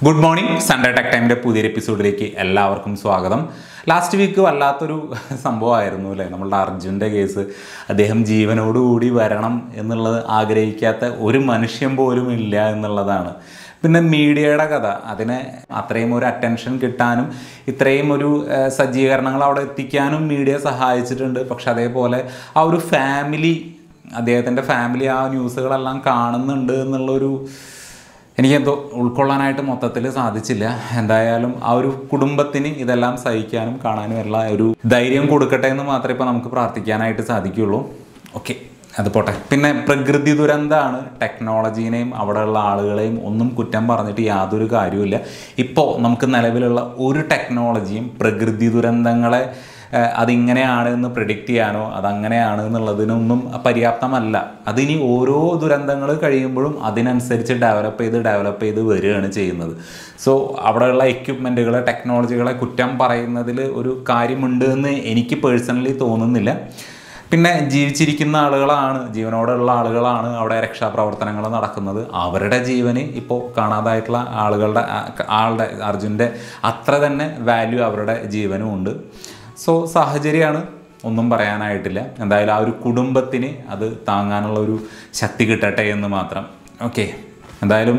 good morning Sunday tech ടൈമിൻ്റെ പുതിയൊരു എപ്പിസോഡിലേക്ക് എല്ലാവർക്കും സ്വാഗതം ലാസ്റ്റ് വീക്ക് വല്ലാത്തൊരു സംഭവമായിരുന്നു അല്ലേ നമ്മളുടെ അർജുൻ്റെ കേസ് അദ്ദേഹം ജീവനോടുകൂടി വരണം എന്നുള്ളത് ആഗ്രഹിക്കാത്ത ഒരു മനുഷ്യൻ പോലും ഇല്ല എന്നുള്ളതാണ് പിന്നെ മീഡിയയുടെ കഥ അതിന് അത്രയും ഒരു അറ്റൻഷൻ കിട്ടാനും ഇത്രയും ഒരു ഏഹ്, സജ്ജീകരണങ്ങൾ അവിടെ എത്തിക്കാനും മീഡിയ സഹായിച്ചിട്ടുണ്ട് പക്ഷെ അതേപോലെ ആ ഒരു ഫാമിലി അദ്ദേഹത്തിൻ്റെ ഫാമിലി ആ ന്യൂസുകളെല്ലാം കാണുന്നുണ്ട് എന്നുള്ളൊരു എനിക്കെന്തോ ഉൾക്കൊള്ളാനായിട്ട് മൊത്തത്തിൽ സാധിച്ചില്ല എന്തായാലും ആ ഒരു കുടുംബത്തിന് ഇതെല്ലാം സഹിക്കാനും കാണാനും എല്ലാം ഒരു ധൈര്യം കൊടുക്കട്ടെ എന്ന് മാത്രമേ ഇപ്പോൾ നമുക്ക് പ്രാർത്ഥിക്കാനായിട്ട് സാധിക്കുള്ളൂ ഓക്കെ അത് പോട്ടെ പിന്നെ പ്രകൃതി ദുരന്തമാണ് ടെക്നോളജീനെയും അവിടെയുള്ള ആളുകളെയും ഒന്നും കുറ്റം പറഞ്ഞിട്ട് യാതൊരു കാര്യവുമില്ല ഇപ്പോൾ നമുക്ക് നിലവിലുള്ള ഒരു ടെക്നോളജിയും പ്രകൃതി ദുരന്തങ്ങളെ ഏഹ് അതിങ്ങനെയാണ് എന്ന് പ്രിഡിക്റ്റ് ചെയ്യാനോ അതങ്ങനെയാണ് എന്നുള്ളതിനൊന്നും പര്യാപ്തമല്ല അതിനി ഓരോ ദുരന്തങ്ങൾ കഴിയുമ്പോഴും അതിനനുസരിച്ച് ഡെവലപ്പ് ചെയ്ത് ഡെവലപ്പ് ചെയ്ത് വരികയാണ് ചെയ്യുന്നത് സോ അവിടെയുള്ള എക്യുപ്മെൻറ്റുകളെ ടെക്നോളജികളെ കുറ്റം പറയുന്നതിൽ ഒരു കാര്യമുണ്ട് എന്ന് എനിക്ക് പേഴ്സണലി തോന്നുന്നില്ല പിന്നെ ജീവിച്ചിരിക്കുന്ന ആളുകളാണ് ജീവനോടുള്ള ആളുകളാണ് അവിടെ രക്ഷാപ്രവർത്തനങ്ങൾ നടക്കുന്നത് അവരുടെ ജീവന് ഇപ്പോൾ കാണാതായിട്ടുള്ള ആളുകളുടെ ആ- ആളുടെ അർജുൻ്റെ അത്ര തന്നെ വാല്യൂ അവരുടെ ജീവനും ഉണ്ട് സോ സാഹചര്യമാണ് ഒന്നും പറയാനായിട്ടില്ല എന്തായാലും ആ ഒരു കുടുംബത്തിന് അത് താങ്ങാനുള്ള ഒരു ശക്തി കിട്ടട്ടെ എന്ന് മാത്രം ഓക്കെ എന്തായാലും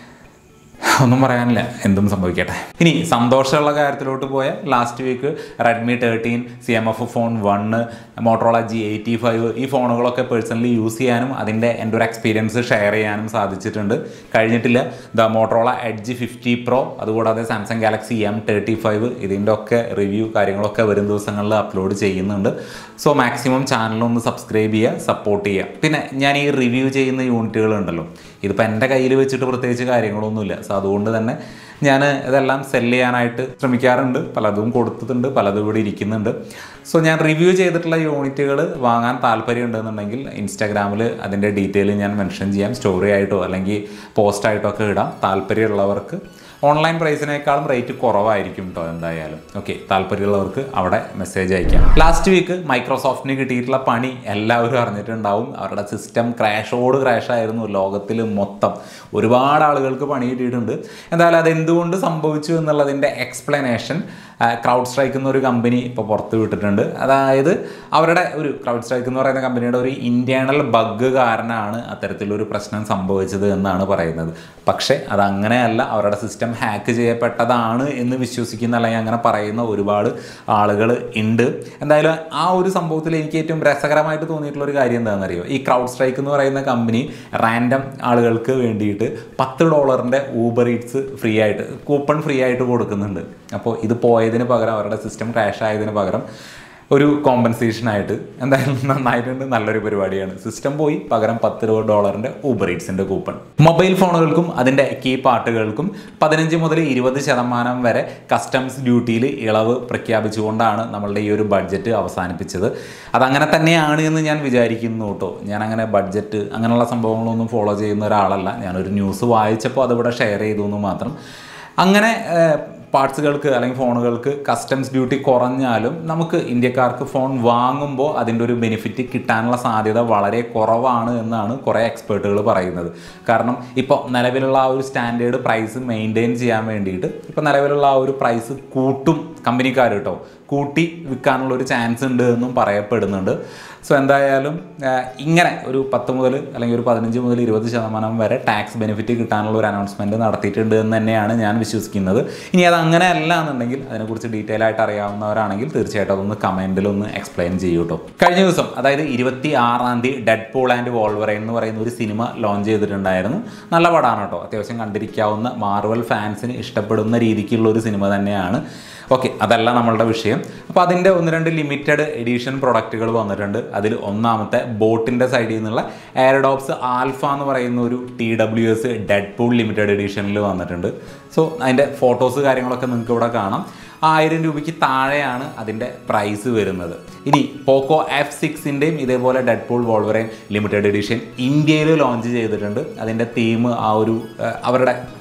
ഒന്നും പറയാനില്ല എന്തും സംഭവിക്കട്ടെ ഇനി സന്തോഷമുള്ള കാര്യത്തിലോട്ട് പോയ last week Redmi thirteen C M F phone one Motorola G eighty five ഈ ഫോണുകളൊക്കെ പേഴ്സണലി യൂസ് ചെയ്യാനും അതിൻ്റെ എൻ്റെ ഒരു എക്സ്പീരിയൻസ് ഷെയർ ചെയ്യാനും സാധിച്ചിട്ടുണ്ട് കഴിഞ്ഞിട്ടില്ല the Motorola edge fifty pro അതുകൂടാതെ Samsung Galaxy M thirty five ഇതിൻ്റെ ഒക്കെ റിവ്യൂ കാര്യങ്ങളൊക്കെ വരും ദിവസങ്ങളിൽ അപ്ലോഡ് ചെയ്യുന്നുണ്ട് സോ മാക്സിമം ചാനലൊന്ന് സബ്സ്ക്രൈബ് ചെയ്യുക സപ്പോർട്ട് ചെയ്യുക പിന്നെ ഞാൻ ഈ റിവ്യൂ ചെയ്യുന്ന യൂണിറ്റുകളുണ്ടല്ലോ ഇതിപ്പോൾ എൻ്റെ കയ്യിൽ വെച്ചിട്ട് പ്രത്യേകിച്ച് കാര്യങ്ങളൊന്നുമില്ല സോ അതുകൊണ്ട് തന്നെ ഞാൻ ഇതെല്ലാം സെല് ചെയ്യാനായിട്ട് ശ്രമിക്കാറുണ്ട് പലതും കൊടുത്തിട്ടുണ്ട് പലതും ഇവിടെ ഇരിക്കുന്നുണ്ട് സോ ഞാൻ റിവ്യൂ ചെയ്തിട്ടുള്ള യൂണിറ്റുകൾ വാങ്ങാൻ താല്പര്യമുണ്ടെന്നുണ്ടെങ്കിൽ ഇൻസ്റ്റാഗ്രാമിൽ അതിൻ്റെ ഡീറ്റെയിൽ ഞാൻ മെൻഷൻ ചെയ്യാം സ്റ്റോറി ആയിട്ടോ അല്ലെങ്കിൽ പോസ്റ്റായിട്ടോ ഒക്കെ ഇടാം താല്പര്യമുള്ളവർക്ക് ഓൺലൈൻ പ്രൈസിനേക്കാളും റേറ്റ് കുറവായിരിക്കും കേട്ടോ എന്തായാലും ഓക്കെ താല്പര്യമുള്ളവർക്ക് അവിടെ മെസ്സേജ് അയക്കാം ലാസ്റ്റ് വീക്ക് മൈക്രോസോഫ്റ്റിന് കിട്ടിയിട്ടുള്ള പണി എല്ലാവരും അറിഞ്ഞിട്ടുണ്ടാവും അവരുടെ സിസ്റ്റം ക്രാഷോട് ക്രാഷ് ആയിരുന്നു ലോകത്തിൽ മൊത്തം ഒരുപാട് ആളുകൾക്ക് പണി കിട്ടിയിട്ടുണ്ട് എന്തായാലും അത് എന്തുകൊണ്ട് സംഭവിച്ചു എന്നുള്ളതിൻ്റെ എക്സ്പ്ലനേഷൻ ക്രൗഡ് സ്ട്രൈക്ക് എന്നൊരു കമ്പനി ഇപ്പോൾ പുറത്ത് വിട്ടിട്ടുണ്ട് അതായത് അവരുടെ ഒരു ക്രൗഡ് സ്ട്രൈക്ക് എന്ന് പറയുന്ന കമ്പനിയുടെ ഒരു ഇൻറ്റേർണൽ ബഗ് കാരണമാണ് അത്തരത്തിലൊരു പ്രശ്നം സംഭവിച്ചത് എന്നാണ് പറയുന്നത് പക്ഷേ അതങ്ങനെയല്ല അവരുടെ സിസ്റ്റം ഹാക്ക് ചെയ്യപ്പെട്ടതാണ് എന്ന് വിശ്വസിക്കുന്ന അല്ലെങ്കിൽ അങ്ങനെ പറയുന്ന ഒരുപാട് ആളുകൾ ഉണ്ട് എന്തായാലും ആ ഒരു സംഭവത്തിൽ എനിക്ക് ഏറ്റവും രസകരമായിട്ട് തോന്നിയിട്ടുള്ള ഒരു കാര്യം എന്താണെന്നറിയോ ഈ ക്രൗഡ് സ്ട്രൈക്ക് എന്ന് പറയുന്ന കമ്പനി റാൻഡം ആളുകൾക്ക് വേണ്ടിയിട്ട് പത്ത് ഡോളറിൻ്റെ ഊബർ ഈറ്റ്സ് ഫ്രീ ആയിട്ട് കൂപ്പൺ ഫ്രീ ആയിട്ട് കൊടുക്കുന്നുണ്ട് അപ്പോൾ ഇത് പോയതിന് പകരം അവരുടെ സിസ്റ്റം ക്രാഷ് ആയതിന് പകരം ഒരു കോമ്പൻസേഷൻ ആയിട്ട് എന്തായാലും നന്നായിട്ടുണ്ട് നല്ലൊരു പരിപാടിയാണ് സിസ്റ്റം പോയി പകരം പത്ത് രൂപ ഡോളറിൻ്റെ ഊബർ ഈറ്റ്സിൻ്റെ കൂപ്പൺ മൊബൈൽ ഫോണുകൾക്കും അതിൻ്റെ കീ പാർട്ടുകൾക്കും പതിനഞ്ച് മുതൽ ഇരുപത് ശതമാനം വരെ കസ്റ്റംസ് ഡ്യൂട്ടിയിൽ ഇളവ് പ്രഖ്യാപിച്ചുകൊണ്ടാണ് നമ്മളുടെ ഈ ഒരു ബഡ്ജറ്റ് അവസാനിപ്പിച്ചത് അതങ്ങനെ തന്നെയാണ് എന്ന് ഞാൻ വിചാരിക്കുന്നു കേട്ടോ ഞാൻ അങ്ങനെ ബഡ്ജറ്റ് അങ്ങനെയുള്ള സംഭവങ്ങളൊന്നും ഫോളോ ചെയ്യുന്ന ഒരാളല്ല ഞാനൊരു ന്യൂസ് വായിച്ചപ്പോൾ അതിവിടെ ഷെയർ ചെയ്തു എന്ന് മാത്രം അങ്ങനെ പാർട്സുകൾക്ക് അല്ലെങ്കിൽ ഫോണുകൾക്ക് കസ്റ്റംസ് ഡ്യൂട്ടി കുറഞ്ഞാലും നമുക്ക് ഇന്ത്യക്കാർക്ക് ഫോൺ വാങ്ങുമ്പോൾ അതിൻ്റെ ഒരു ബെനിഫിറ്റ് കിട്ടാനുള്ള സാധ്യത വളരെ കുറവാണ് എന്നാണ് കുറേ എക്സ്പേർട്ടുകൾ പറയുന്നത് കാരണം ഇപ്പോൾ നിലവിലുള്ള ആ ഒരു സ്റ്റാൻഡേർഡ് പ്രൈസ് മെയിൻറ്റെയിൻ ചെയ്യാൻ വേണ്ടിയിട്ട് ഇപ്പോൾ നിലവിലുള്ള ആ ഒരു പ്രൈസ് കൂട്ടും കമ്പനിക്കാർ കേട്ടോ കൂട്ടി വിൽക്കാനുള്ള ഒരു ചാൻസ് ഉണ്ട് എന്നും പറയപ്പെടുന്നുണ്ട് സോ എന്തായാലും ആ, ഇങ്ങനെ ഒരു പത്ത് മുതൽ അല്ലെങ്കിൽ ഒരു പതിനഞ്ച് മുതൽ ഇരുപത് ശതമാനം വരെ ടാക്സ് ബെനിഫിറ്റ് കിട്ടാനുള്ള ഒരു അനൗൺസ്മെൻറ്റ് നടത്തിയിട്ടുണ്ട് എന്ന് തന്നെയാണ് ഞാൻ വിശ്വസിക്കുന്നത് ഇനി അത് അങ്ങനെ അല്ല എന്നുണ്ടെങ്കിൽ അതിനെക്കുറിച്ച് ഡീറ്റെയിൽ ആയിട്ട് അറിയാവുന്നവരാണെങ്കിൽ തീർച്ചയായിട്ടും അതൊന്ന് കമൻറ്റിൽ ഒന്ന് എക്സ്പ്ലെയിൻ ചെയ്യൂ കേട്ടോ കഴിഞ്ഞ ദിവസം അതായത് ഇരുപത്തി ആറാം തീയതി ഡെഡ് പൂൾ ആൻഡ് വോൾവറൈൻ എന്ന് പറയുന്ന ഒരു സിനിമ ലോഞ്ച് ചെയ്തിട്ടുണ്ടായിരുന്നു നല്ല പടമാണ് കേട്ടോ അത്യാവശ്യം കണ്ടിരിക്കാവുന്ന മാർവൽ ഫാൻസിന് ഇഷ്ടപ്പെടുന്ന രീതിക്കുള്ള ഒരു സിനിമ തന്നെയാണ് ഓക്കെ അതല്ല നമ്മളുടെ വിഷയം അപ്പോൾ അതിൻ്റെ ഒന്ന് രണ്ട് ലിമിറ്റഡ് എഡിഷൻ പ്രൊഡക്റ്റുകൾ വന്നിട്ടുണ്ട് അതിൽ ഒന്നാമത്തെ ബോട്ടിൻ്റെ സൈഡിൽ നിന്നുള്ള എയർഡോപ്സ് ആൽഫ എന്ന് പറയുന്ന ഒരു T W S dead pool limited എഡിഷനിൽ വന്നിട്ടുണ്ട് സോ അതിൻ്റെ ഫോട്ടോസ് കാര്യങ്ങളൊക്കെ നിങ്ങൾക്ക് ഇവിടെ കാണാം ആയിരം രൂപയ്ക്ക് താഴെയാണ് അതിൻ്റെ പ്രൈസ് വരുന്നത് ഇനി പോക്കോ എഫ് സിക്സിൻ്റെയും ഇതേപോലെ dead pool Wolverine limited edition ഇന്ത്യയിൽ ലോഞ്ച് ചെയ്തിട്ടുണ്ട് അതിൻ്റെ തീം ആ ഒരു ആ, അവരുടെ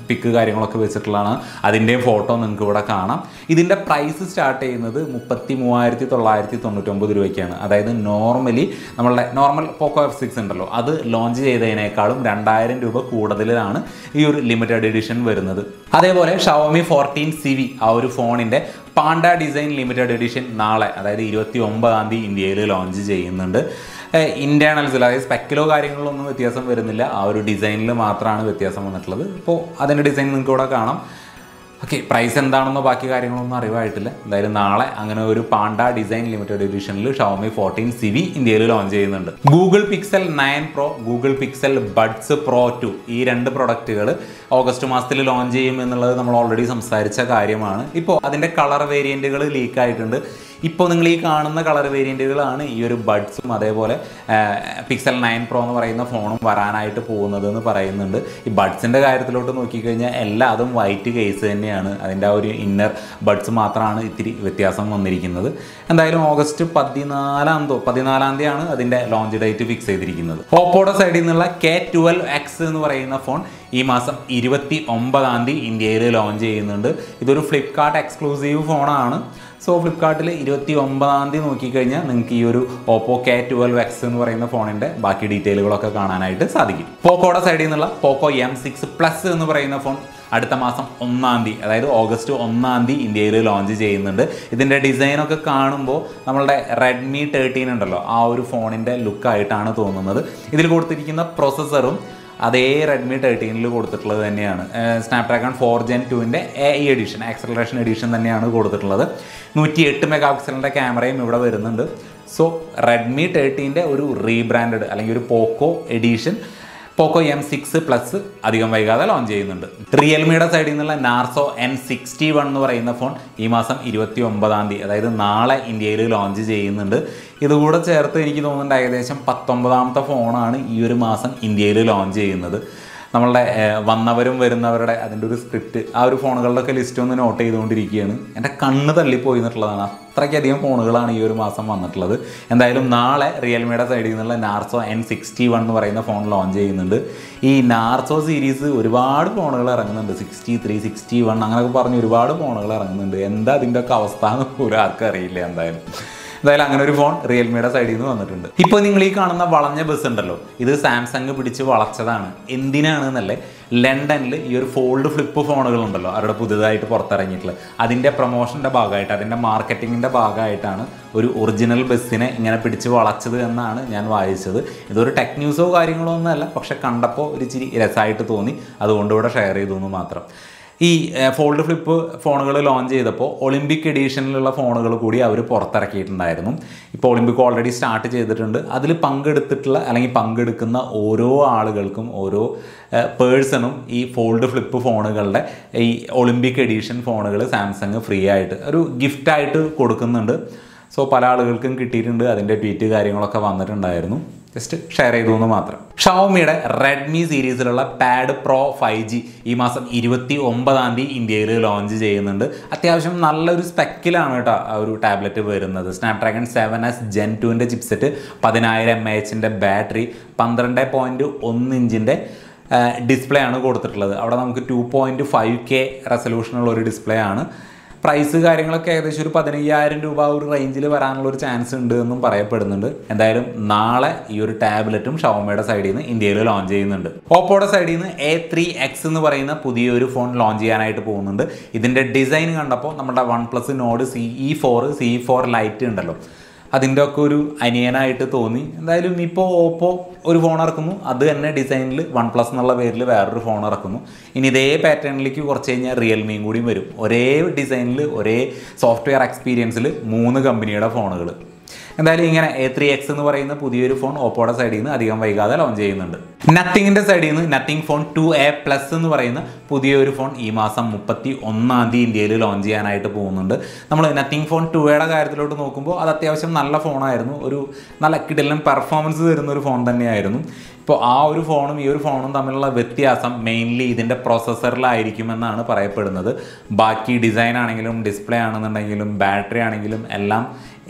പിക്ക് കാര്യങ്ങളൊക്കെ വെച്ചിട്ടുള്ളതാണ് അതിൻ്റെയും ഫോട്ടോ നിങ്ങൾക്ക് ഇവിടെ കാണാം ഇതിൻ്റെ പ്രൈസ് സ്റ്റാർട്ട് ചെയ്യുന്നത് മുപ്പത്തി മൂവായിരത്തി തൊള്ളായിരത്തി തൊണ്ണൂറ്റൊമ്പത് രൂപയ്ക്കാണ് അതായത് നോർമലി നമ്മളുടെ നോർമൽ പോക്കോ എഫ് സിക്സ് ഉണ്ടല്ലോ അത് ലോഞ്ച് ചെയ്തതിനേക്കാളും രണ്ടായിരം രൂപ കൂടുതലാണ് ഈ ഒരു ലിമിറ്റഡ് എഡിഷൻ വരുന്നത് അതേപോലെ ഷവോമി ഫോർട്ടീൻ സി വി ആ ഒരു ഫോണിൻ്റെ പാണ്ട ഡിസൈൻ ലിമിറ്റഡ് എഡിഷൻ നാളെ അതായത് ഇരുപത്തി ഒമ്പതാം തീയതി ഇന്ത്യയിൽ ലോഞ്ച് ചെയ്യുന്നുണ്ട് ഇൻറ്റേർണൽസിൽ അതായത് സ്പെക്കിലോ കാര്യങ്ങളിലൊന്നും വ്യത്യാസം വരുന്നില്ല ആ ഒരു ഡിസൈനിൽ മാത്രമാണ് വ്യത്യാസം വന്നിട്ടുള്ളത് ഇപ്പോൾ അതിൻ്റെ ഡിസൈൻ നിങ്ങൾക്ക് ഇവിടെ കാണാം ഓക്കെ പ്രൈസ് എന്താണെന്നോ ബാക്കി കാര്യങ്ങളൊന്നും അറിവായിട്ടില്ല എന്തായാലും നാളെ അങ്ങനെ ഒരു പാണ്ട ഡിസൈൻ ലിമിറ്റഡ് എഡിഷനിൽ ഷവോമി ഫോർട്ടീൻ സി വി ഇന്ത്യയിൽ ലോഞ്ച് ചെയ്യുന്നുണ്ട് Google Pixel nine pro Google Pixel buds pro two ഈ രണ്ട് പ്രൊഡക്റ്റുകൾ ഓഗസ്റ്റ് മാസത്തിൽ ലോഞ്ച് ചെയ്യും എന്നുള്ളത് നമ്മൾ ഓൾറെഡി സംസാരിച്ച കാര്യമാണ് ഇപ്പോൾ അതിൻ്റെ കളർ വേരിയൻറ്റുകൾ ലീക്ക് ആയിട്ടുണ്ട് ഇപ്പോൾ നിങ്ങൾ ഈ കാണുന്ന കളർ വേരിയൻറ്റുകളാണ് ഈ ഒരു ബഡ്സും അതേപോലെ പിക്സൽ നയൻ പ്രോ എന്ന് പറയുന്ന ഫോണും വരാനായിട്ട് പോകുന്നത് എന്ന് പറയുന്നുണ്ട് ഈ ബഡ്സിൻ്റെ കാര്യത്തിലോട്ട് നോക്കിക്കഴിഞ്ഞാൽ എല്ലാ അതും വൈറ്റ് കേസ് തന്നെയാണ് അതിൻ്റെ ആ ഒരു ഇന്നർ ബഡ്സ് മാത്രമാണ് ഇത്തിരി വ്യത്യാസം വന്നിരിക്കുന്നത് എന്തായാലും ഓഗസ്റ്റ് പതിനാലാം തോ പതിനാലാം തീയതിയാണ് അതിൻ്റെ ലോഞ്ച് ഡേറ്റ് ഫിക്സ് ചെയ്തിരിക്കുന്നത് ഓപ്പോയുടെ സൈഡിൽ നിന്നുള്ള കെ ട്വൽവ് എക്സ് എന്ന് പറയുന്ന ഫോൺ ഈ മാസം ഇരുപത്തി ഒമ്പതാം തീയതി ഇന്ത്യയിൽ ലോഞ്ച് ചെയ്യുന്നുണ്ട് ഇതൊരു ഫ്ലിപ്കാർട്ട് എക്സ്ക്ലൂസീവ് ഫോണാണ് സോ ഫ്ലിപ്കാർട്ടിൽ ഇരുപത്തി ഒമ്പതാം തീയതി നോക്കിക്കഴിഞ്ഞാൽ നിങ്ങൾക്ക് ഈ ഒരു ഓപ്പോ കെ ട്വൽവ് എക്സ് എന്ന് പറയുന്ന ഫോണിൻ്റെ ബാക്കി ഡീറ്റെയിലുകളൊക്കെ കാണാനായിട്ട് സാധിക്കും പോക്കോയുടെ സൈഡിൽ നിന്നുള്ള പോക്കോ എം സിക്സ് പ്ലസ് എന്ന് പറയുന്ന ഫോൺ അടുത്ത മാസം ഒന്നാം തീയതി അതായത് ഓഗസ്റ്റ് ഒന്നാം തീയതി ഇന്ത്യയിൽ ലോഞ്ച് ചെയ്യുന്നുണ്ട് ഇതിൻ്റെ ഡിസൈനൊക്കെ കാണുമ്പോൾ നമ്മളുടെ റെഡ്മി തേർട്ടീൻ ഉണ്ടല്ലോ ആ ഒരു ഫോണിൻ്റെ ലുക്കായിട്ടാണ് തോന്നുന്നത് ഇതിൽ കൊടുത്തിരിക്കുന്ന പ്രോസസ്സറും അതേ റെഡ്മി തേർട്ടീനിൽ കൊടുത്തിട്ടുള്ളത് തന്നെയാണ് സ്നാപ്ഡ്രാഗൺ ഫോർ ജെൻ ടുവിൻ്റെ A E edition acceleration edition തന്നെയാണ് കൊടുത്തിട്ടുള്ളത് നൂറ്റി എട്ട് മെഗാ പിക്സലിൻ്റെ ക്യാമറയും ഇവിടെ വരുന്നുണ്ട് സോ റെഡ്മി തേർട്ടീൻ്റെ ഒരു റീബ്രാൻഡഡ് അല്ലെങ്കിൽ ഒരു Poco edition Poco M six plus അധികം വൈകാതെ ലോഞ്ച് ചെയ്യുന്നുണ്ട് റിയൽമിയുടെ സൈഡിൽ നിന്നുള്ള നാർസോ എൻ സിക്സ്റ്റി വൺ എന്ന് പറയുന്ന ഫോൺ ഈ മാസം ഇരുപത്തി ഒമ്പതാം തീയതി അതായത് നാളെ ഇന്ത്യയിൽ ലോഞ്ച് ചെയ്യുന്നുണ്ട് ഇതുകൂടെ ചേർത്ത് എനിക്ക് തോന്നുന്നുണ്ട് ഏകദേശം പത്തൊമ്പതാമത്തെ ഫോണാണ് ഈ ഒരു മാസം ഇന്ത്യയിൽ ലോഞ്ച് ചെയ്യുന്നത് നമ്മളുടെ ഏഹ്, വന്നവരും വരുന്നവരുടെ അതിൻ്റെ ഒരു സ്ക്രിപ്റ്റ് ആ ഒരു ഫോണുകളുടെ ഒക്കെ ലിസ്റ്റ് ഒന്ന് നോട്ട് ചെയ്തുകൊണ്ടിരിക്കുകയാണ് എൻ്റെ കണ്ണ് തള്ളിപ്പോയി എന്നുള്ളതാണ് അത്രയ്ക്കധികം ഫോണുകളാണ് ഈ ഒരു മാസം വന്നിട്ടുള്ളത് എന്തായാലും നാളെ റിയൽമിയുടെ സൈഡിൽ നിന്നുള്ള നാർസോ എൻ സിക്സ്റ്റി വൺ എന്ന് പറയുന്ന ഫോൺ ലോഞ്ച് ചെയ്യുന്നുണ്ട് ഈ നാർസോ സീരീസ് ഒരുപാട് ഫോണുകൾ ഇറങ്ങുന്നുണ്ട് സിക്സ്റ്റി ത്രീ സിക്സ്റ്റി വൺ അങ്ങനെയൊക്കെ പറഞ്ഞ് ഒരുപാട് ഫോണുകൾ ഇറങ്ങുന്നുണ്ട് എന്താ അതിൻ്റെ ഒക്കെ അവസ്ഥ എന്ന് പോലും ആർക്കും അറിയില്ല എന്തായാലും എന്തായാലും അങ്ങനെ ഒരു ഫോൺ റിയൽമിയുടെ സൈഡിൽ നിന്ന് വന്നിട്ടുണ്ട് ഇപ്പോൾ നിങ്ങൾ ഈ കാണുന്ന വളഞ്ഞ ബസ് ഉണ്ടല്ലോ ഇത് സാംസങ് പിടിച്ച് വളച്ചതാണ് എന്തിനാണെന്നല്ലേ ലണ്ടനിൽ ഈ ഒരു ഫോൾഡ് ഫ്ലിപ്പ് ഫോണുകൾ ഉണ്ടല്ലോ അവരുടെ പുതുതായിട്ട് പുറത്തിറങ്ങിയിട്ടുള്ളത് അതിൻ്റെ പ്രൊമോഷൻ്റെ ഭാഗമായിട്ട് അതിൻ്റെ മാർക്കറ്റിങ്ങിൻ്റെ ഭാഗമായിട്ടാണ് ഒരു ഒറിജിനൽ ബസ്സിനെ ഇങ്ങനെ പിടിച്ച് വളച്ചത് എന്നാണ് ഞാൻ വായിച്ചത് ഇതൊരു ടെക് ന്യൂസോ കാര്യങ്ങളോ ഒന്നുമല്ല പക്ഷെ കണ്ടപ്പോൾ ഒരു ഇച്ചിരി രസമായിട്ട് തോന്നി അതുകൊണ്ട് ഇവിടെ ഷെയർ ചെയ്തു എന്ന് മാത്രം ഈ ഫോൾഡ് ഫ്ലിപ്പ് ഫോണുകൾ ലോഞ്ച് ചെയ്തപ്പോൾ ഒളിമ്പിക് എഡീഷനിലുള്ള ഫോണുകൾ കൂടി അവർ പുറത്തിറക്കിയിട്ടുണ്ടായിരുന്നു ഇപ്പോൾ ഒളിമ്പിക് ഓൾറെഡി സ്റ്റാർട്ട് ചെയ്തിട്ടുണ്ട് അതിൽ പങ്കെടുത്തിട്ടുള്ള അല്ലെങ്കിൽ പങ്കെടുക്കുന്ന ഓരോ ആളുകൾക്കും ഓരോ പേഴ്സണും ഈ ഫോൾഡ് ഫ്ലിപ്പ് ഫോണുകളുടെ ഈ ഒളിമ്പിക് എഡീഷൻ ഫോണുകൾ സാംസങ് ഫ്രീ ആയിട്ട് ഒരു ഗിഫ്റ്റായിട്ട് കൊടുക്കുന്നുണ്ട് സോ പല ആളുകൾക്കും കിട്ടിയിട്ടുണ്ട് അതിൻ്റെ ട്വീറ്റ് കാര്യങ്ങളൊക്കെ വന്നിട്ടുണ്ടായിരുന്നു ജസ്റ്റ് ഷെയർ ചെയ്തു എന്ന് മാത്രം ഷവോമിയുടെ റെഡ്മി സീരീസിലുള്ള പാഡ് പ്രോ ഫൈവ് ജി ഈ മാസം ഇരുപത്തി ഒമ്പതാം തീയതി ഇന്ത്യയിൽ ലോഞ്ച് ചെയ്യുന്നുണ്ട് അത്യാവശ്യം നല്ലൊരു സ്പെക്കിലാണ് കേട്ടോ ആ ഒരു ടാബ്ലറ്റ് വരുന്നത് സ്നാപ്ഡ്രാഗൺ സെവൻ എസ് ജെൻ ടുവിൻ്റെ ചിപ്സെറ്റ് പതിനായിരം എം എച്ചിൻ്റെ ബാറ്ററി പന്ത്രണ്ട് പോയിൻറ്റ് ഒന്ന് ഇഞ്ചിൻ്റെ ഡിസ്പ്ലേ ആണ് കൊടുത്തിട്ടുള്ളത് അവിടെ നമുക്ക് ടു പോയിൻറ്റ് ഫൈവ് കെ റെസൊല്യൂഷനുള്ള ഒരു ഡിസ്പ്ലേ ആണ് പ്രൈസ് കാര്യങ്ങളൊക്കെ ഏകദേശം ഒരു പതിനയ്യായിരം രൂപ ആ ഒരു റേഞ്ചിൽ വരാനുള്ള ഒരു ചാൻസ് ഉണ്ട് എന്നും പറയപ്പെടുന്നുണ്ട് എന്തായാലും നാളെ ഈ ഒരു ടാബ്ലറ്റും ഷവോമയുടെ സൈഡിൽ നിന്ന് ഇന്ത്യയിൽ ലോഞ്ച് ചെയ്യുന്നുണ്ട് ഓപ്പോയുടെ സൈഡിൽ നിന്ന് എ ത്രീ എക്സ് എന്ന് പറയുന്ന പുതിയൊരു ഫോൺ ലോഞ്ച് ചെയ്യാനായിട്ട് പോകുന്നുണ്ട് ഇതിൻ്റെ ഡിസൈൻ കണ്ടപ്പോൾ നമ്മുടെ One Plus Nord C E four C four lite ഉണ്ടല്ലോ അതിൻ്റെ ഒക്കെ ഒരു അനിയനായിട്ട് തോന്നി എന്തായാലും ഇപ്പോൾ ഓപ്പോ ഒരു ഫോൺ ഇറക്കുന്നു അത് തന്നെ ഡിസൈനിൽ വൺ പ്ലസ് എന്നുള്ള പേരിൽ വേറൊരു ഫോൺ ഇറക്കുന്നു ഇനി ഇതേ പാറ്റേണിലേക്ക് കുറച്ച് കഴിഞ്ഞാൽ റിയൽമിയും കൂടിയും വരും ഒരേ ഡിസൈനിൽ ഒരേ സോഫ്റ്റ്വെയർ എക്സ്പീരിയൻസിൽ മൂന്ന് കമ്പനിയുടെ ഫോണുകൾ എന്തായാലും ഇങ്ങനെ എ ത്രീ എക്സ് എന്ന് പറയുന്ന പുതിയൊരു ഫോൺ ഓപ്പോയുടെ സൈഡിൽ നിന്ന് അധികം വൈകാതെ ലോഞ്ച് ചെയ്യുന്നുണ്ട് നത്തിങ്ങിൻ്റെ സൈഡിൽ നിന്ന് Nothing phone two A plus എന്ന് പറയുന്ന പുതിയൊരു ഫോൺ ഈ മാസം മുപ്പത്തി ഒന്നാം തീയതി ഇന്ത്യയിൽ ലോഞ്ച് ചെയ്യാനായിട്ട് പോകുന്നുണ്ട് നമ്മൾ നത്തിങ് ഫോൺ ടു എയുടെ കാര്യത്തിലോട്ട് നോക്കുമ്പോൾ അത് അത്യാവശ്യം നല്ല ഫോണായിരുന്നു ഒരു നല്ല കിടലൻ പെർഫോമൻസ് തരുന്ന ഒരു ഫോൺ തന്നെയായിരുന്നു ഇപ്പോൾ ആ ഒരു ഫോണും ഈ ഒരു ഫോണും തമ്മിലുള്ള വ്യത്യാസം മെയിൻലി ഇതിൻ്റെ പ്രോസസ്സറിലായിരിക്കുമെന്നാണ് പറയപ്പെടുന്നത് ബാക്കി ഡിസൈൻ ആണെങ്കിലും ഡിസ്പ്ലേ ആണെന്നുണ്ടെങ്കിലും ബാറ്ററി ആണെങ്കിലും എല്ലാം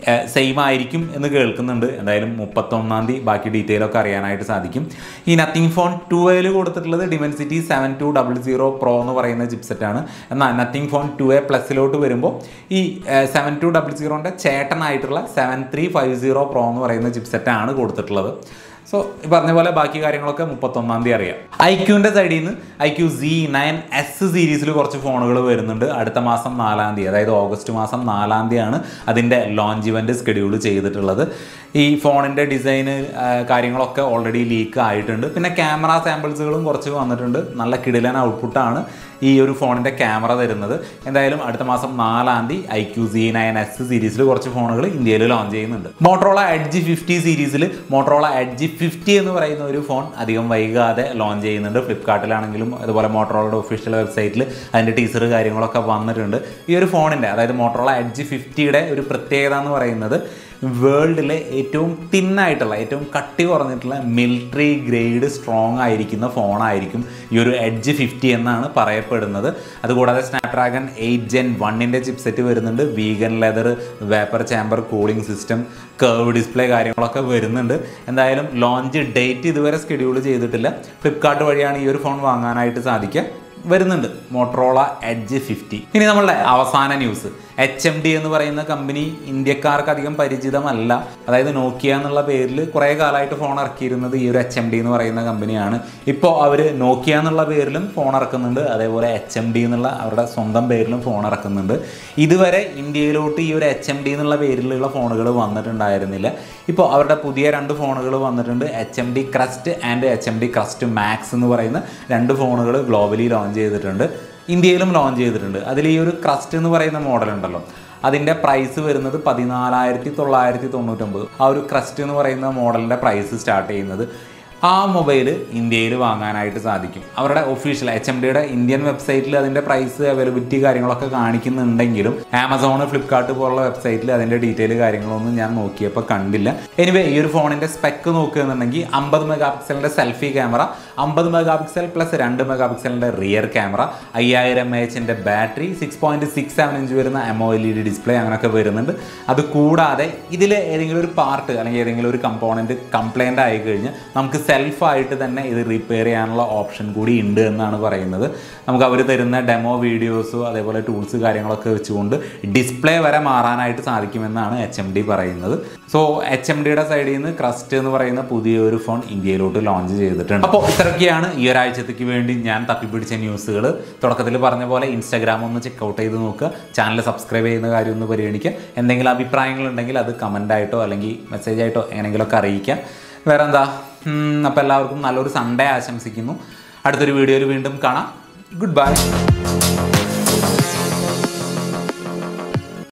സെയിം ആയിരിക്കും എന്ന് കേൾക്കുന്നുണ്ട് എന്തായാലും മുപ്പത്തൊന്നാം തീയതി ബാക്കി ഡീറ്റെയിൽ ഒക്കെ അറിയാനായിട്ട് സാധിക്കും ഈ നത്തിങ് ഫോൺ ടു എയിൽ കൊടുത്തിട്ടുള്ളത് Dimensity seven two double zero pro എന്ന് പറയുന്ന ചിപ്സെറ്റാണ് എന്നാൽ നത്തിങ് ഫോൺ ടു എ പ്ലസിലോട്ട് വരുമ്പോൾ ഈ സെവൻ ടു ഡബിൾ സീറോൻ്റെ ചേട്ടനായിട്ടുള്ള seven three five zero pro എന്ന് പറയുന്ന ചിപ്സെറ്റാണ് കൊടുത്തിട്ടുള്ളത് സോ ഈ പറഞ്ഞ പോലെ ബാക്കി കാര്യങ്ങളൊക്കെ മുപ്പത്തൊന്നാം തീയതി അറിയാം ഐക്യൂൻ്റെ സൈഡിൽ നിന്ന് I Q C nine S സീരീസിൽ കുറച്ച് ഫോണുകൾ വരുന്നുണ്ട് അടുത്ത മാസം നാലാം തീയതി അതായത് ഓഗസ്റ്റ് മാസം നാലാം തീയതിയാണ് അതിൻ്റെ ലോഞ്ച് ഇവൻ്റ് സ്കെഡ്യൂൾ ചെയ്തിട്ടുള്ളത് ഈ ഫോണിൻ്റെ ഡിസൈന് കാര്യങ്ങളൊക്കെ ഓൾറെഡി ലീക്ക് ആയിട്ടുണ്ട് പിന്നെ ക്യാമറ സാമ്പിൾസുകളും കുറച്ച് വന്നിട്ടുണ്ട് നല്ല കിടിലൻ ഔട്ട്പുട്ടാണ് ഈ ഒരു ഫോണിൻ്റെ ക്യാമറ തരുന്നത് എന്തായാലും അടുത്ത മാസം നാലാം തീയതി I Q C nine S സീരീസിൽ കുറച്ച് ഫോണുകൾ ഇന്ത്യയിൽ ലോഞ്ച് ചെയ്യുന്നുണ്ട് മോട്ടറോള എഡ്ജി ഫിഫ്റ്റി സീരീസിൽ മോട്ടറോള എഡ്ജി ഫിഫ്റ്റി എന്ന് പറയുന്ന ഒരു ഫോൺ അധികം വൈകാതെ ലോഞ്ച് ചെയ്യുന്നുണ്ട് ഫ്ലിപ്കാർട്ടിലാണെങ്കിലും അതുപോലെ മോട്ടറോളയുടെ ഒഫീഷ്യൽ വെബ്സൈറ്റിൽ അതിൻ്റെ ടീസർ കാര്യങ്ങളൊക്കെ വന്നിട്ടുണ്ട് ഈ ഒരു ഫോണിൻ്റെ അതായത് മോട്ടറോള എഡ്ജി ഫിഫ്റ്റിയുടെ ഒരു പ്രത്യേകത എന്ന് പറയുന്നത് വേൾഡിലെ ഏറ്റവും തിന്നായിട്ടുള്ള ഏറ്റവും കട്ടി കുറഞ്ഞിട്ടുള്ള മിലിറ്ററി ഗ്രേഡ് സ്ട്രോങ് ആയിരിക്കുന്ന ഫോണായിരിക്കും ഈ ഒരു എഡ്ജ് ഫിഫ്റ്റി എന്നാണ് പറയപ്പെടുന്നത് അതുകൂടാതെ സ്നാപ്ഡ്രാഗൺ എയ്റ്റ് ജെൻ വണ്ണിൻ്റെ ചിപ്സെറ്റ് വരുന്നുണ്ട് vegan leather vapour chamber cooling system curve display കാര്യങ്ങളൊക്കെ വരുന്നുണ്ട് എന്തായാലും ലോഞ്ച് ഡേറ്റ് ഇതുവരെ സ്കെഡ്യൂൾ ചെയ്തിട്ടില്ല ഫ്ലിപ്കാർട്ട് വഴിയാണ് ഈ ഒരു ഫോൺ വാങ്ങാനായിട്ട് സാധിക്കുക വരുന്നുണ്ട് മോട്ടറോള എഡ്ജ് ഫിഫ്റ്റി ഇനി നമ്മളുടെ അവസാന ന്യൂസ് എച്ച് എം ഡി എന്ന് പറയുന്ന കമ്പനി ഇന്ത്യക്കാർക്ക് അധികം പരിചിതമല്ല അതായത് നോക്കിയ എന്നുള്ള പേരിൽ കുറേ കാലമായിട്ട് ഫോൺ ഇറക്കിയിരുന്നത് ഈ ഒരു എച്ച് എം ഡി എന്ന് പറയുന്ന കമ്പനിയാണ് ഇപ്പോൾ അവർ നോക്കിയ എന്നുള്ള പേരിലും ഫോൺ ഇറക്കുന്നുണ്ട് അതേപോലെ എച്ച് എം ഡി എന്നുള്ള അവരുടെ സ്വന്തം പേരിലും ഫോൺ ഇറക്കുന്നുണ്ട് ഇതുവരെ ഇന്ത്യയിലോട്ട് ഈ ഒരു എച്ച് എം ഡി എന്നുള്ള പേരിലുള്ള ഫോണുകൾ വന്നിട്ടുണ്ടായിരുന്നില്ല ഇപ്പോൾ അവരുടെ പുതിയ രണ്ട് ഫോണുകൾ വന്നിട്ടുണ്ട് H M D Crest and H M D Crest Max എന്ന് പറയുന്ന രണ്ട് ഫോണുകൾ ഗ്ലോബലി ലോഞ്ച് ചെയ്തിട്ടുണ്ട് ഇന്ത്യയിലും ലോഞ്ച് ചെയ്തിട്ടുണ്ട് അതിൽ ഈ ഒരു ക്രസ്റ്റ് എന്ന് പറയുന്ന മോഡൽ ഉണ്ടല്ലോ അതിൻ്റെ പ്രൈസ് വരുന്നത് പതിനാലായിരത്തി തൊള്ളായിരത്തി തൊണ്ണൂറ്റൊമ്പത് ആ ഒരു ക്രസ്റ്റ് എന്ന് പറയുന്ന മോഡലിൻ്റെ പ്രൈസ് സ്റ്റാർട്ട് ചെയ്യുന്നത് ആ മൊബൈൽ ഇന്ത്യയിൽ വാങ്ങാനായിട്ട് സാധിക്കും അവരുടെ ഒഫീഷ്യൽ എച്ച് എം ഡിയുടെ ഇന്ത്യൻ വെബ്സൈറ്റിൽ അതിൻ്റെ പ്രൈസ് അവൈലബിലിറ്റി കാര്യങ്ങളൊക്കെ കാണിക്കുന്നുണ്ടെങ്കിലും ആമസോൺ ഫ്ലിപ്കാർട്ട് പോലുള്ള വെബ്സൈറ്റിൽ അതിൻ്റെ ഡീറ്റെയിൽ കാര്യങ്ങളൊന്നും ഞാൻ നോക്കിയപ്പോൾ കണ്ടില്ല എനിവേ ഈ ഒരു ഫോണിൻ്റെ സ്പെക്ക് നോക്കുകയെന്നുണ്ടെങ്കിൽ അമ്പത് മെഗാ പിക്സലിൻ്റെ സെൽഫി ക്യാമറ അമ്പത് മെഗാ പിക്സൽ പ്ലസ് രണ്ട് മെഗാ പിക്സലിൻ്റെ റിയർ ക്യാമറ അയ്യായിരം എച്ചിൻ്റെ battery six point six seven inch വരുന്ന AMOLED display അങ്ങനെയൊക്കെ വരുന്നുണ്ട് അത് കൂടാതെ ഇതിൽ ഏതെങ്കിലും ഒരു പാർട്ട് അല്ലെങ്കിൽ ഏതെങ്കിലും ഒരു കമ്പോണൻറ്റ് കംപ്ലൈൻ്റ് ആയി കഴിഞ്ഞാൽ നമുക്ക് സെൽഫായിട്ട് തന്നെ ഇത് റിപ്പയർ ചെയ്യാനുള്ള ഓപ്ഷൻ കൂടി ഉണ്ട് എന്നാണ് പറയുന്നത് നമുക്ക് അവർ തരുന്ന ഡെമോ വീഡിയോസോ അതേപോലെ ടൂൾസ് കാര്യങ്ങളൊക്കെ വെച്ചുകൊണ്ട് ഡിസ്പ്ലേ വരെ മാറാനായിട്ട് സാധിക്കുമെന്നാണ് എച്ച് എം ഡി പറയുന്നത് സോ എച്ച് എം ഡിയുടെ സൈഡിൽ നിന്ന് ക്രസ്റ്റ് എന്ന് പറയുന്ന പുതിയൊരു ഫോൺ ഇന്ത്യയിലോട്ട് ലോഞ്ച് ചെയ്തിട്ടുണ്ട് അപ്പോൾ ഇത്രയൊക്കെയാണ് ഈ ഒരാഴ്ചത്തേക്ക് വേണ്ടി ഞാൻ തപ്പിപ്പിടിച്ച ന്യൂസുകൾ തുടക്കത്തിൽ പറഞ്ഞ പോലെ ഇൻസ്റ്റാഗ്രാം ഒന്ന് ചെക്കൗട്ട് ചെയ്ത് നോക്കുക ചാനൽ സബ്സ്ക്രൈബ് ചെയ്യുന്ന കാര്യം ഒന്ന് പരിഗണിക്കുക എന്തെങ്കിലും അഭിപ്രായങ്ങളുണ്ടെങ്കിൽ അത് കമൻ്റായിട്ടോ അല്ലെങ്കിൽ മെസ്സേജായിട്ടോ എങ്ങനെയെങ്കിലുമൊക്കെ അറിയിക്കാം വേറെ എന്താ അപ്പോൾ എല്ലാവർക്കും നല്ലൊരു സൺഡേ ആശംസിക്കുന്നു അടുത്തൊരു വീഡിയോയിൽ വീണ്ടും കാണാം ഗുഡ് ബൈ